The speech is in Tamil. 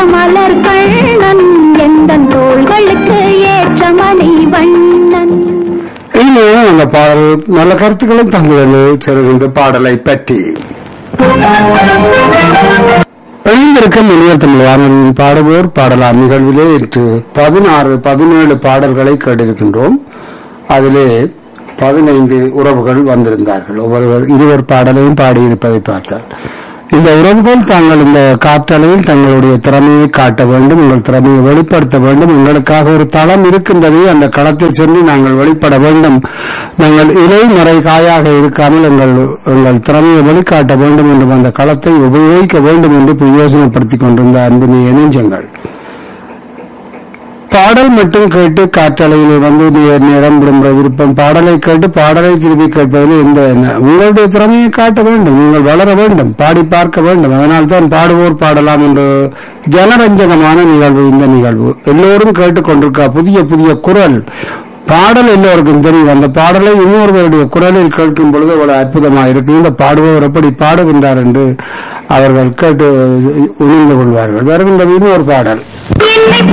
மலர் கண்ணன் எந்த தோள்களுக்கு ஏற்ற மணி வண்ணன் இன்னும் அந்த பாடல் நல்ல கருத்துக்களும் தந்துள்ளது சிறு இந்த பாடலை பற்றி எழுந்திருக்கும் இளைய தமிழ் வானொலியின் பாடுவோர் பாடலாம் நிகழ்விலே இன்று பதினாறு பதினேழு பாடல்களை கேட்டிருக்கின்றோம் அதிலே பதினைந்து உறவுகள் வந்திருந்தார்கள் ஒவ்வொருவர் இருவர் பாடலையும் பாடியிருப்பதை பார்த்தார் இந்த உறவுகள் தாங்கள் இந்த காற்றலையில் தங்களுடைய திறமையை காட்ட வேண்டும் உங்கள் திறமையை வெளிப்படுத்த வேண்டும் எங்களுக்காக ஒரு தளம் இருக்கின்றது அந்த களத்தில் சென்று நாங்கள் வெளிப்பட வேண்டும் நாங்கள் இலை மறை காயாக இருக்காமல் எங்கள் எங்கள் திறமையை வெளிக்காட்ட வேண்டும் என்றும் அந்த களத்தை உபயோகிக்க வேண்டும் என்று பிரயோசனப்படுத்திக் கொண்டிருந்த அன்பினை நெஞ்சங்கள் பாடல் மட்டும் கேட்டு காற்றலையிலே வந்து நேர் நேரம் விடுமுறை விருப்பம் பாடலை கேட்டு பாடலை திருப்பி கேட்பதில் எந்த என்ன- உங்களுடைய திறமையை காட்ட வேண்டும் நீங்கள் வளர வேண்டும் பாடி பார்க்க வேண்டும் அதனால் தான் பாடுவோர் பாடலாம் என்று ஜனரஞ்சகமான நிகழ்வு இந்த நிகழ்வு எல்லோரும் கேட்டுக்கொண்டிருக்கா புதிய புதிய குரல் பாடல் எல்லோருக்கும் தெரியும் அந்த பாடலை இன்னொருவருடைய குரலில் கேட்கும் பொழுது அவ்வளவு அற்புதமாக இருக்கும் இந்த பாடுபவர் எப்படி பாடுகின்றார் என்று அவர்கள் கேட்டு உணர்ந்து கொள்வார்கள் வருகின்றது இன்னொரு பாடல் என்னை